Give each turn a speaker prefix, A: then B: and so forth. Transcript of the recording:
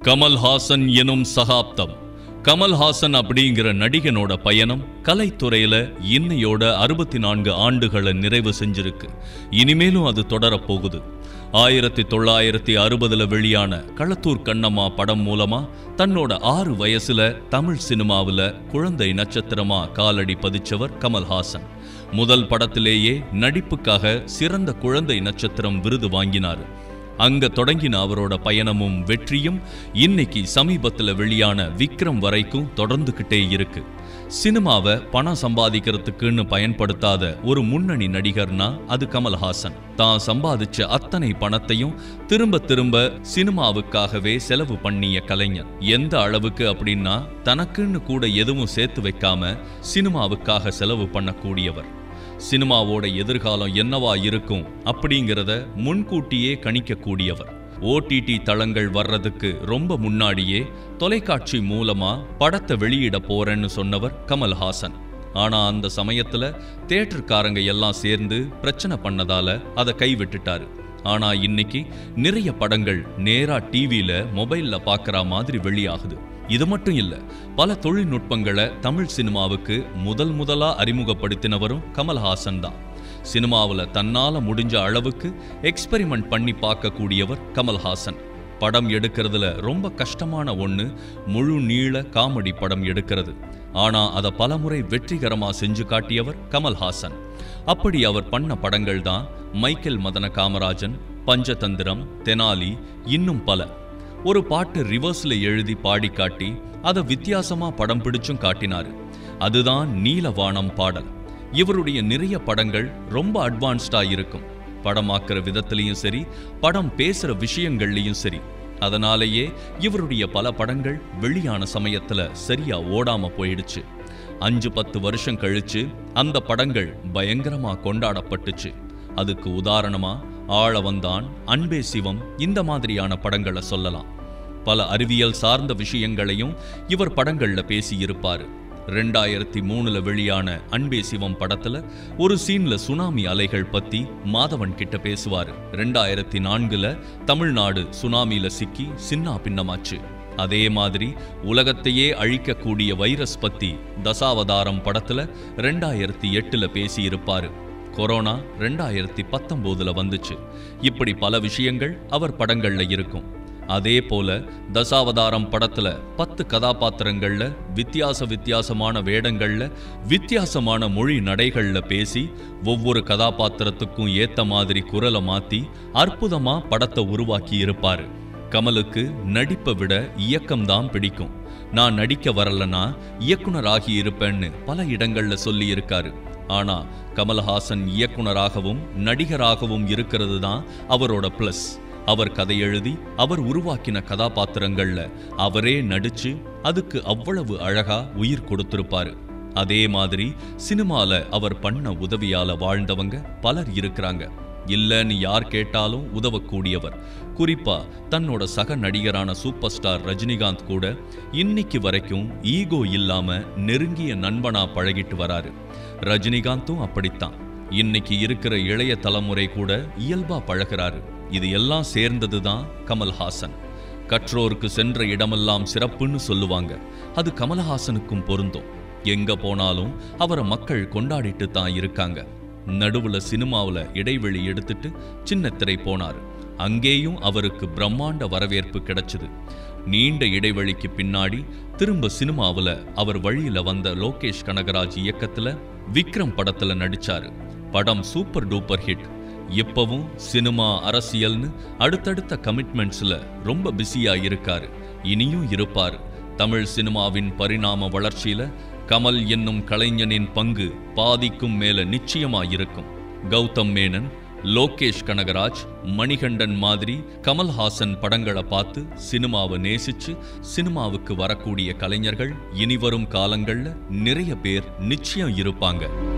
A: கமல்ஹாசன் எனும் சகாப்தம் கமல்ஹாசன் அப்படிங்கிற நடிகனோட பயணம் கலைத்துறையில இன்னையோட அறுபத்தி நான்கு ஆண்டுகளை நிறைவு செஞ்சிருக்கு இனிமேலும் அது தொடரப் போகுது ஆயிரத்தி தொள்ளாயிரத்தி அறுபதுல வெளியான களத்தூர் கண்ணம்மா படம் மூலமா தன்னோட ஆறு வயசுல தமிழ் சினிமாவுல குழந்தை நட்சத்திரமா காலடி பதிச்சவர் கமல்ஹாசன் முதல் படத்திலேயே நடிப்புக்காக சிறந்த குழந்தை நட்சத்திரம் விருது வாங்கினார் அங்க தொடங்கின அவரோட பயணமும் வெற்றியும் இன்னைக்கு சமீபத்துல வெளியான விக்ரம் வரைக்கும் தொடர்ந்துகிட்டே இருக்கு சினிமாவை பணம் சம்பாதிக்கிறதுக்குன்னு பயன்படுத்தாத ஒரு முன்னணி நடிகர்னா அது கமல்ஹாசன் தான் சம்பாதிச்ச அத்தனை பணத்தையும் திரும்ப திரும்ப சினிமாவுக்காகவே செலவு பண்ணிய கலைஞர் எந்த அளவுக்கு அப்படின்னா தனக்குன்னு கூட எதுவும் சேர்த்து வைக்காம சினிமாவுக்காக செலவு பண்ணக்கூடியவர் சினிமாவோட எதிர்காலம் என்னவா இருக்கும் அப்படிங்கிறத முன்கூட்டியே கணிக்கக்கூடியவர் ஓடிடி தளங்கள் வர்றதுக்கு ரொம்ப முன்னாடியே தொலைக்காட்சி மூலமா படத்தை வெளியிட போறேன்னு சொன்னவர் கமல்ஹாசன் ஆனா அந்த சமயத்துல தேட்டருக்காரங்க எல்லாம் சேர்ந்து பிரச்சனை பண்ணதால அதை கைவிட்டுட்டாரு ஆனா இன்னைக்கு நிறைய படங்கள் நேரா டிவியில மொபைல்ல பார்க்குற மாதிரி வெளியாகுது இது மட்டும் இல்ல பல தொழில்நுட்பங்களை தமிழ் சினிமாவுக்கு முதல் முதலா அறிமுகப்படுத்தினவரும் கமல்ஹாசன் தான் சினிமாவில் தன்னால முடிஞ்ச அளவுக்கு எக்ஸ்பெரிமெண்ட் பண்ணி பார்க்கக்கூடியவர் கமல்ஹாசன் படம் எடுக்கிறதுல ரொம்ப கஷ்டமான ஒண்ணு முழு நீள காமெடி படம் எடுக்கிறது ஆனா அதை பலமுறை வெற்றிகரமா செஞ்சு காட்டியவர் கமல்ஹாசன் அப்படி அவர் பண்ண படங்கள் தான் மைக்கேல் மதன காமராஜன் பஞ்சதந்திரம் தெனாலி இன்னும் பல ஒரு பாட்டு ரிவர்ஸ்ல எழுதி பாடி காட்டி அதை வித்தியாசமா படம் பிடிச்சும் காட்டினாரு அதுதான் நீலவானம் பாடல் இவருடைய நிறைய படங்கள் ரொம்ப அட்வான்ஸ்டா இருக்கும் படமாக்குற விதத்திலையும் சரி படம் பேசுற விஷயங்கள்லயும் சரி அதனாலேயே இவருடைய பல படங்கள் வெளியான சமயத்துல சரியா ஓடாம போயிடுச்சு அஞ்சு பத்து வருஷம் கழிச்சு அந்த படங்கள் பயங்கரமா கொண்டாடப்பட்டுச்சு அதுக்கு உதாரணமா ஆள வந்தான் அன்பே சிவம் இந்த மாதிரியான படங்களை சொல்லலாம் பல அறிவியல் சார்ந்த விஷயங்களையும் இவர் படங்கள்ல பேசியிருப்பாரு ரெண்டாயிரத்தி மூணுல வெளியான அன்பே சிவம் படத்துல ஒரு சீன்ல சுனாமி அலைகள் பத்தி மாதவன் கிட்ட பேசுவாரு ரெண்டாயிரத்தி நான்குல தமிழ்நாடு சுனாமியில சிக்கி சின்னா பின்னமாச்சு அதே மாதிரி உலகத்தையே அழிக்கக்கூடிய வைரஸ் பத்தி தசாவதாரம் படத்துல ரெண்டாயிரத்தி எட்டுல பேசியிருப்பாரு கொரோனா ரெண்டாயிரத்தி பத்தொன்பதுல வந்துச்சு இப்படி பல விஷயங்கள் அவர் படங்கள்ல இருக்கும் அதே போல தசாவதாரம் படத்துல பத்து கதாபாத்திரங்கள்ல வித்தியாச வித்தியாசமான வேடங்கள்ல வித்தியாசமான மொழி நடைகள்ல பேசி ஒவ்வொரு கதாபாத்திரத்துக்கும் ஏத்த மாதிரி குரலை மாத்தி அற்புதமா படத்தை உருவாக்கி இருப்பாரு கமலுக்கு நடிப்பை விட இயக்கம்தான் பிடிக்கும் நான் நடிக்க வரலனா இயக்குனராகி இருப்பேன்னு பல இடங்கள்ல சொல்லி இருக்காரு ஆனா கமல்ஹாசன் இயக்குனராகவும் நடிகராகவும் இருக்கிறது தான் அவரோட பிளஸ் அவர் கதை எழுதி அவர் உருவாக்கின கதாபாத்திரங்கள்ல அவரே நடிச்சு அதுக்கு அவ்வளவு அழகா உயிர் கொடுத்திருப்பாரு அதே மாதிரி சினிமால அவர் பண்ண உதவியால வாழ்ந்தவங்க பலர் இருக்கிறாங்க இல்லன்னு யார் கேட்டாலும் உதவக்கூடியவர் குறிப்பா தன்னோட சக நடிகரான சூப்பர் ஸ்டார் ரஜினிகாந்த் கூட இன்னைக்கு வரைக்கும் ஈகோ இல்லாம நெருங்கிய நண்பனா பழகிட்டு வராரு ரஜினிகாந்தும் அப்படித்தான் இன்னைக்கு இருக்கிற இளைய தலைமுறை கூட இயல்பா பழகுறாரு இது எல்லாம் சேர்ந்தது தான் கமல்ஹாசன் கற்றோருக்கு சென்ற இடமெல்லாம் சிறப்புன்னு சொல்லுவாங்க அது கமல்ஹாசனுக்கும் பொருந்தும் எங்க போனாலும் அவரை மக்கள் கொண்டாடிட்டு தான் இருக்காங்க நடுவுல சினிமாவுல இடைவெளி எடுத்துட்டு சின்ன திரை போனார் அங்கேயும் அவருக்கு பிரம்மாண்ட வரவேற்பு கிடைச்சது நீண்ட இடைவெளிக்கு பின்னாடி திரும்ப சினிமாவுல அவர் வழியில வந்த லோகேஷ் கனகராஜ் இயக்கத்துல விக்ரம் படத்துல நடிச்சாரு படம் சூப்பர் டூப்பர் ஹிட் இப்பவும் சினிமா அரசியல்னு அடுத்தடுத்த கமிட்மெண்ட்ஸ்ல ரொம்ப பிஸியா இருக்காரு இனியும் இருப்பாரு தமிழ் சினிமாவின் பரிணாம வளர்ச்சியில கமல் என்னும் கலைஞனின் பங்கு பாதிக்கும் மேல நிச்சயமா இருக்கும் கௌதம் மேனன் லோகேஷ் கனகராஜ் மணிகண்டன் மாதிரி கமல்ஹாசன் படங்களை பார்த்து சினிமாவை நேசிச்சு சினிமாவுக்கு வரக்கூடிய கலைஞர்கள் இனிவரும் காலங்கள்ல நிறைய பேர் நிச்சயம் இருப்பாங்க